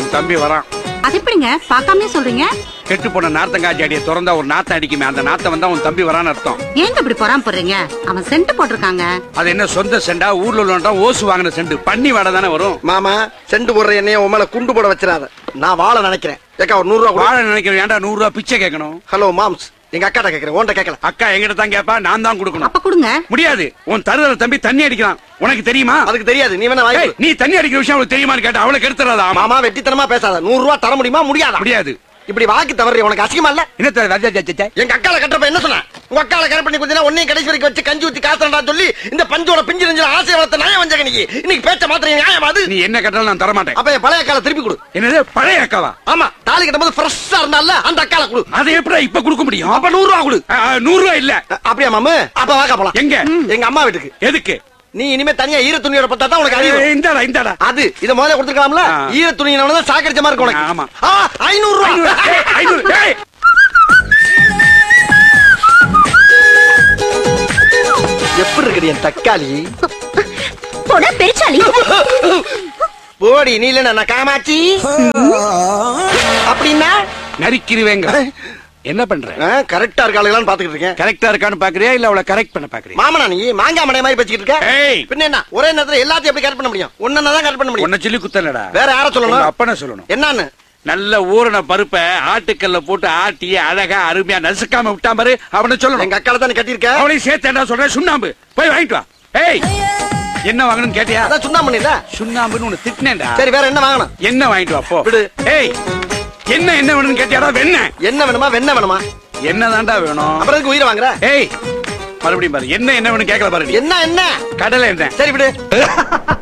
உன் தம்பி வரான் அது எப்படிங்க பார்க்காமலே சொல்றீங்க கெட்டு போன நார்த்தங்காய் அடியை திறந்தா ஒரு நாத்தம் அடிக்குமே அந்த நாத்தம் வந்தா உன் தம்பி வரான்னு அர்த்தம் ஏங்க இப்படி பொறாம போடுறீங்க அவன் சென்ட் போட்டிருக்காங்க அது என்ன சொந்த செண்டா ஊர்ல உள்ளவன்டா ஓசு வாங்கின செண்டு பண்ணி வாடை தானே வரும் மாமா செண்டு போடுற எண்ணெய உன் மேல குண்டு போட வச்சிடாத நான் வாழ நினைக்கிறேன் ஏக்கா ஒரு நூறு ரூபா கொடு. வாழை நினைக்கிறேன் ஏன்டா நூறு ரூபாய் பிச்சை கேட்கணும் ஹலோ மாம்ஸ் எங்க அக்காட்ட கேக்குறேன் உன்கிட்ட கேட்கல அக்கா எங்கிட்ட தான் கேப்பா நான் தான் கொடுக்கணும் அப்ப கொடுங்க முடியாது உன் தருதல தம்பி தண்ணி அடிக்கிறான் உனக்கு தெரியுமா அதுக்கு தெரியாது நீ வேணா ஏய், வாங்கி நீ தண்ணி அடிக்கிற விஷயம் அவளுக்கு தெரியுமான்னு கேட்டா அவளுக்கு எடுத்துறாதா ஆமா மாமா வெட்டித்தனமா பேசாத நூறு ரூபா தர முடியுமா முடியாதா முடியாது இப்படி வாக்கு தவறி உனக்கு அசிங்கமா இல்ல என்ன தர எங்க அக்கால கட்டுறப்ப என்ன சொன்ன உங்க அக்கால கரை பண்ணி கொஞ்ச உன்னையும் கடைசி வரைக்கும் வச்சு கஞ்சி ஊத்தி காத்துறா சொல்லி இந்த பஞ்சோட பிஞ்சு நெஞ்சில ஆசை வளர்த்த நியாயம் வந்தாங்க நீ இன்னைக்கு பேச்ச மாத்திரம் நியாயம் அது நீ என்ன கேட்டாலும் நான் தர மாட்டேன் அப்ப என் பழைய அக்கால திருப்பி கொடு என்னது பழைய அக்காவா ஆமா தாலி கட்டும்போது ஃப்ரெஷ்ஷா இருந்தால அந்த அக்கால கொடு அதை எப்படி இப்ப கொடுக்க முடியும் அப்ப நூறு ரூபா கொடு ஆ, ஆ, நூறு ரூபாய் இல்ல அ- அப்படியா மாமு அப்ப வாக்கா போலாம் எங்க எங்க அம்மா வீட்டுக்கு எதுக்கு நீ இனிமே தனியா ஈர துணியோட பத்தா தான் உனக்கு அறிவு ஏய், இந்தாடா இந்தாடா அது இத முதல்ல கொடுத்துக்கலாம்ல ஆ. ஈர துணியினவன தான் சாக்கடிச்ச மாதிரி இருக்கு ஆமா. உனக்கு ஆ, ஐநூறு ஐநூறு, ரூபா ஏய், ஐநூறு, ஏய். எப்படி இருக்குது என் தக்காளி போட பெருச்சாலி போடி நீ இல்ல நான் காமாச்சி அப்படின்னா நரிக்கிருவேங்க என்ன பண்ற கரெக்டா இருக்காளுங்களான்னு பாத்துக்கிட்டு இருக்கேன் கரெக்டா இருக்கான்னு பாக்குறியா இல்ல அவளை கரெக்ட் பண்ண பாக்குறியா மாமனா நீ மாங்காய் மடை மாதிரி பேசிக்கிட்டு இருக்க ஏய் பின்ன என்ன ஒரே நேரத்துல எல்லாத்தையும் எப்படி கரெக்ட் பண்ண முடியும் ஒன்னு தான் கரெக்ட் பண்ண முடியும் உன்னை சொல்லி குத்தலடா வேற யார உங்க சொல்லணும் அப்பனை சொல்லணும் என்னன்னு நல்ல ஊறின பருப்பை ஆட்டுக்கல்ல போட்டு ஆட்டி அழகா அருமையா நசுக்காம விட்டான் பாரு அவனை சொல்லணும் எங்க அக்கால தான் கட்டியிருக்க அவனையும் சேர்த்து என்ன சொல்றேன் சுண்ணாம்பு போய் வாங்கிட்டு வா ஏய் என்ன வாங்கணும்னு கேட்டியா அதான் சுண்ணா பண்ணில சுண்ணாம்புன்னு உன்னை திட்டினேன்டா சரி வேற என்ன வாங்கணும் என்ன வாங்கிட்டு வா போ விடு. ஏய் என்ன என்ன வேணும்னு கேட்டியாடா வெண்ண என்ன வேணுமா வெண்ண வேணுமா என்னதான்டா வேணும் அப்புறம் எதுக்கு உயிரை வாங்குற ஏய் மறுபடியும் பாரு என்ன என்ன வேணும் கேட்கல பாரு நீ. என்ன என்ன கடலை என்ன சரி விடு